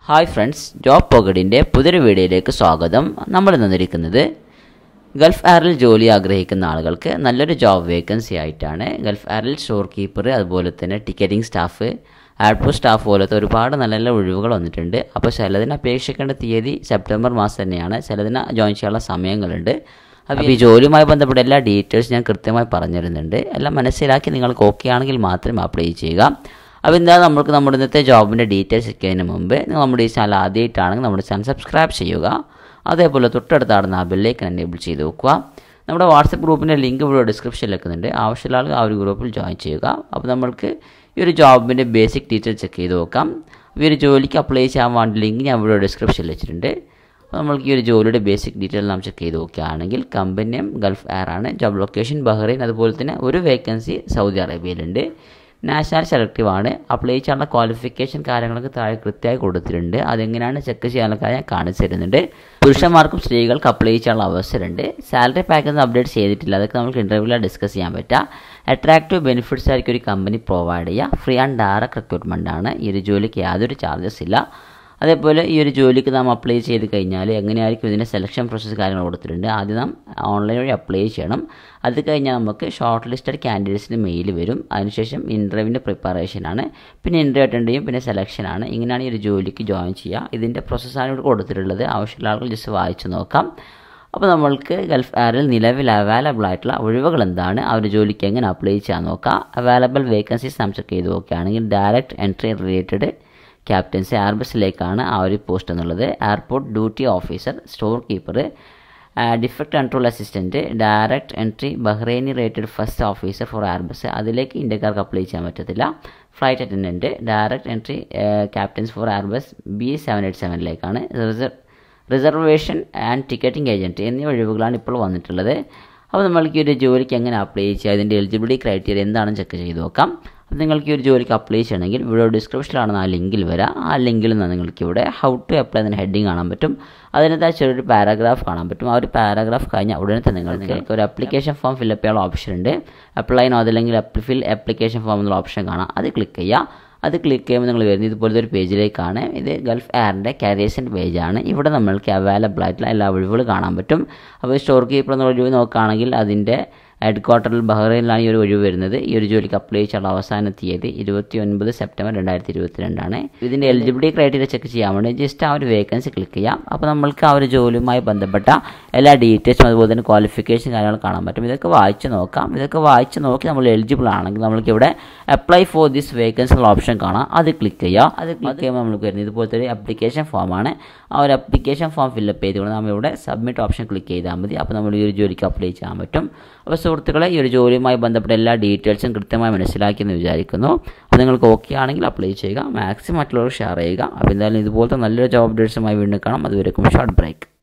hi friends job പോക്കറ്റിൻ്റെ പുതിയൊരു വീഡിയോയിലേക്ക് സ്വാഗതം നമ്മൾ നിന്നിരിക്കുന്നത് ഗൾഫ് എയറിൽ ജോലി ആഗ്രഹിക്കുന്ന ആളുകൾക്ക് നല്ലൊരു ജോബ് വേക്കൻസി ആയിട്ടാണ് ഗൾഫ് എയറിൽ സ്റ്റോർ കീപ്പർ അതുപോലെ തന്നെ ടിക്കറ്റിംഗ് സ്റ്റാഫ് എയർപോർട്ട് സ്റ്റാഫ് പോലത്തെ ഒരുപാട് നല്ല നല്ല ഒഴിവുകൾ വന്നിട്ടുണ്ട് അപ്പോൾ ചിലതിന് അപേക്ഷിക്കേണ്ട തീയതി സെപ്റ്റംബർ മാസം തന്നെയാണ് ചിലതിന് ജോയിൻ ചെയ്യാനുള്ള സമയങ്ങളുണ്ട് അപ്പോൾ ഈ ജോലിയുമായി ബന്ധപ്പെട്ട എല്ലാ ഡീറ്റെയിൽസ് ഞാൻ കൃത്യമായി പറഞ്ഞിരുന്നുണ്ട് എല്ലാം മനസ്സിലാക്കി നിങ്ങൾക്ക് ഓക്കെ ആണെങ്കിൽ മാത്രം അപ്ലൈ ചെയ്യുക അപ്പോൾ എന്താ നമുക്ക് നമ്മുടെ ഇന്നത്തെ ജോബിൻ്റെ ഡീറ്റെയിൽസ് ഒക്കെ മുമ്പ് നിങ്ങൾ നമ്മുടെ ഈ ചാനൽ ആദ്യമായിട്ടാണെങ്കിൽ നമ്മുടെ ചാനൽ സബ്സ്ക്രൈബ് ചെയ്യുക അതേപോലെ തൊട്ടടുത്താടുന്ന ആ ബെല്ലേക്ക് എനേബിൾ ചെയ്ത് വെക്കുക നമ്മുടെ വാട്സപ്പ് ഗ്രൂപ്പിൻ്റെ ലിങ്ക് ഇവിടെ ഡിസ്ക്രിപ്ഷനിൽ വെക്കുന്നുണ്ട് ആവശ്യമുള്ള ആളുകൾ ആ ഒരു ഗ്രൂപ്പിൽ ജോയിൻ ചെയ്യുക അപ്പോൾ നമ്മൾക്ക് ഈ ഒരു ജോബിൻ്റെ ബേസിക് ഡീറ്റെയിൽസ് ചെക്ക് ചെയ്ത് നോക്കാം ഈ ഒരു ജോലിക്ക് അപ്ലൈ ചെയ്യാൻ വേണ്ടി ലിങ്ക് ഞാൻ ഇവിടെ ഡിസ്ക്രിപ്ഷനിൽ വെച്ചിട്ടുണ്ട് അപ്പോൾ നമ്മൾക്ക് ഈ ഒരു ജോലിയുടെ ബേസിക് ഡീറ്റെയിൽ നാം ചെക്ക് ചെയ്ത് നോക്കുകയാണെങ്കിൽ കമ്പനി നെയിം ഗൾഫ് എയർ ആണ് ജോബ് ലൊക്കേഷൻ ബഹ്റൈൻ അതുപോലെ തന്നെ ഒരു വേക്കൻസി സൗദി അറേബ്യയിലുണ്ട് നാഷണൽ സെലക്റ്റീവ് ആണ് അപ്ലൈ ചെയ്യാനുള്ള ക്വാളിഫിക്കേഷൻ കാര്യങ്ങളൊക്കെ താഴെ കൃത്യമായി കൊടുത്തിട്ടുണ്ട് അതെങ്ങനെയാണ് ചെക്ക് ചെയ്യാനുള്ള കാര്യം ഞാൻ കാണിച്ചു തരുന്നുണ്ട് പുരുഷന്മാർക്കും സ്ത്രീകൾക്ക് അപ്ലൈ ചെയ്യാനുള്ള അവസരമുണ്ട് സാലറി പാക്കേജ് അപ്ഡേറ്റ് ചെയ്തിട്ടില്ല അതൊക്കെ നമുക്ക് ഇൻ്റർവ്യൂവിൽ ഡിസ്കസ് ചെയ്യാൻ പറ്റുക അട്രാക്റ്റീവ് ബെനിഫിറ്റ്സ് ആയിരിക്കും ഒരു കമ്പനി പ്രൊവൈഡ് ചെയ്യുക ഫ്രീ ആൻഡ് ഡയറക്റ്റ് റിക്രൂട്ട്മെൻ്റ് ആണ് ഈ ഒരു ജോലിക്ക് യാതൊരു ചാർജസ് ഇല്ല അതേപോലെ ഈ ഒരു ജോലിക്ക് നാം അപ്ലൈ ചെയ്ത് കഴിഞ്ഞാൽ എങ്ങനെയായിരിക്കും ഇതിൻ്റെ സെലക്ഷൻ പ്രോസസ്സ് കാര്യങ്ങൾ കൊടുത്തിട്ടുണ്ട് ആദ്യം നാം ഓൺലൈൻ വഴി അപ്ലൈ ചെയ്യണം അത് കഴിഞ്ഞാൽ നമുക്ക് ഷോർട്ട് ലിസ്റ്റഡ് കാൻഡിഡേറ്റ്സിന് മെയിൽ വരും അതിനുശേഷം ഇൻ്റർവ്യൂവിൻ്റെ പ്രിപ്പറേഷനാണ് പിന്നെ ഇൻ്റർവ്യൂ അറ്റൻഡ് ചെയ്യും പിന്നെ സെലക്ഷനാണ് ഇങ്ങനെയാണ് ഈ ഒരു ജോലിക്ക് ജോയിൻ ചെയ്യുക ഇതിൻ്റെ പ്രോസസ്സാണ് ഇവിടെ കൊടുത്തിട്ടുള്ളത് ആവശ്യമുള്ള ആളുകൾ ജസ്റ്റ് വായിച്ച് നോക്കാം അപ്പോൾ നമ്മൾക്ക് ഗൾഫ് എയറിൽ നിലവിൽ അവൈലബിൾ ആയിട്ടുള്ള ഒഴിവുകൾ എന്താണ് ആ ഒരു ജോലിക്ക് എങ്ങനെ അപ്ലൈ ചെയ്യാൻ നോക്കാം അവൈലബിൾ വേക്കൻസീസ് നാം ചെക്ക് ചെയ്ത് നോക്കുകയാണെങ്കിൽ ഡയറക്റ്റ് എൻട്രി റിലേറ്റഡ് ക്യാപ്റ്റൻസി എയർബസിലേക്കാണ് ആ ഒരു പോസ്റ്റ് എന്നുള്ളത് airport duty officer store keeper defect control assistant direct entry Bahraini rated first officer for Airbus അതിലേക്ക് ഇന്ത്യക്കാർക്ക് അപ്ലൈ ചെയ്യാൻ പറ്റത്തില്ല flight attendant direct entry captains for Airbus B seven eight സെവനിലേക്കാണ് reservation and ticketing agent എന്നീ ഒഴിവുകളാണ് ഇപ്പോൾ വന്നിട്ടുള്ളത് അപ്പോൾ നമ്മൾക്ക് ഈ ഒരു ജോലിക്ക് എങ്ങനെ അപ്ലൈ ചെയ്യുക അതിൻ്റെ എലിജിബിലിറ്റി ക്രൈറ്റീരിയ എന്താണെന്ന് ചെക്ക് ചെയ്ത് നോക്കാം അപ്പോൾ നിങ്ങൾക്ക് ഈ ഒരു ജോലിക്ക് അപ്ലൈ ചെയ്യണമെങ്കിൽ വീഡിയോ ഡിസ്ക്രിപ്ഷനിലാണ് ആ ലിങ്കിൽ വരാം ആ ലിങ്കിൽ നിന്ന് നിങ്ങൾക്ക് ഇവിടെ ഹൗ ടു അപ്ലൈ എന്ന ഹെഡിങ് കാണാൻ പറ്റും അതിനകത്ത് ചെറിയൊരു പാരാഗ്രാഫ് കാണാൻ പറ്റും ആ ഒരു പാരാഗ്രാഫ് കഴിഞ്ഞാൽ ഉടനെ തന്നെ നിങ്ങൾ നിങ്ങൾക്ക് ഒരു അപ്ലിക്കേഷൻ ഫോം ഫില്ലപ്പ് ചെയ്യാനുള്ള ഓപ്ഷൻ ഉണ്ട് അപ്ലൈ നോ അതല്ലെങ്കിൽ ഫിൽ അപ്ലിക്കേഷൻ ഫോം എന്നുള്ള ഓപ്ഷൻ കാണാം അത് ക്ലിക്ക് ചെയ്യുക അത് ക്ലിക്ക് ചെയ്യുമ്പോൾ നിങ്ങൾ വരുന്നത് ഇതുപോലത്തെ ഒരു പേജിലേക്കാണ് ഇത് ഗൾഫ് എയറിൻ്റെ കാരിയേഴ്സിൻ്റെ പേജാണ് ഇവിടെ നമ്മൾക്ക് അവൈലബിൾ ആയിട്ടുള്ള എല്ലാ ഒഴിവുകളും കാണാൻ പറ്റും അപ്പോൾ സ്റ്റോർ കീപ്പർ എന്നുള്ള ഒഴിവ് നോക്കുകയാണെങ്കിൽ അതിൻ്റെ ഹെഡ് ക്വാർട്ടറിൽ ബഹ്റൈനിലാണ് ഈ ഒരു ഒഴിവ് വരുന്നത് ഈ ഒരു ജോലിക്ക് അപ്ലൈ ചെയ്യാനുള്ള അവസാന തീയതി ഇരുപത്തി ഒൻപത് സെപ്റ്റംബർ രണ്ടായിരത്തി ഇരുപത്തിരണ്ടാണ് ഇതിൻ്റെ എലിജിബിലിറ്റി ക്രൈറ്റീരിയ ചെക്ക് ചെയ്യാൻ വേണ്ടി ജസ്റ്റ് ആ ഒരു വേക്കൻസി ക്ലിക്ക് ചെയ്യാം അപ്പോൾ നമ്മൾക്ക് ആ ഒരു ജോലിയുമായി ബന്ധപ്പെട്ട എല്ലാ ഡീറ്റെയിൽസും അതുപോലെ തന്നെ ക്വാളിഫിക്കേഷൻ കാര്യങ്ങൾ കാണാൻ പറ്റും ഇതൊക്കെ വായിച്ച് നോക്കാം ഇതൊക്കെ വായിച്ച് നോക്കി നമ്മൾ എലിജിബിൾ ആണെങ്കിൽ നമ്മൾക്ക് ഇവിടെ അപ്ലൈ ഫോർ ദിസ് വേക്കൻസി എന്നുള്ള ഓപ്ഷൻ കാണാം അത് ക്ലിക്ക് ചെയ്യുക അത് ക്ലിക്ക് ചെയ്യുമ്പോൾ നമുക്ക് വരുന്നത് ഇതുപോലത്തെ ഒരു അപ്ലിക്കേഷൻ ഫോമാണ് ആ ഒരു അപ്ലിക്കേഷൻ ഫോം ഫില്ലപ്പ് ചെയ്തുകൊണ്ട് നമ്മൾ ഇവിടെ സബ്മിറ്റ് ഓപ്ഷൻ ക്ലിക്ക് ചെയ്താൽ മതി അപ്പോൾ നമ്മൾ ഈ ഒരു ജോലിക്ക് അപ്ലൈ ചെയ്യാൻ പറ്റും അപ്പോൾ സുഹൃത്തുക്കളെ ഈ ഒരു ജോലിയുമായി ബന്ധപ്പെട്ട എല്ലാ ഡീറ്റെയിൽസും കൃത്യമായി മനസ്സിലാക്കിയെന്ന് വിചാരിക്കുന്നു അപ്പോൾ നിങ്ങൾക്ക് ഓക്കെ ആണെങ്കിൽ അപ്ലൈ ചെയ്യുക മാക്സിമം മറ്റുള്ളവർ ഷെയർ ചെയ്യുക അപ്പോൾ എന്തായാലും ഇതുപോലത്തെ നല്ലൊരു ജോബ് ഡേറ്റ്സുമായി വീണ്ടും കാണാം അതുവരെക്കും ഷോർട്ട് ബ്രേക്ക്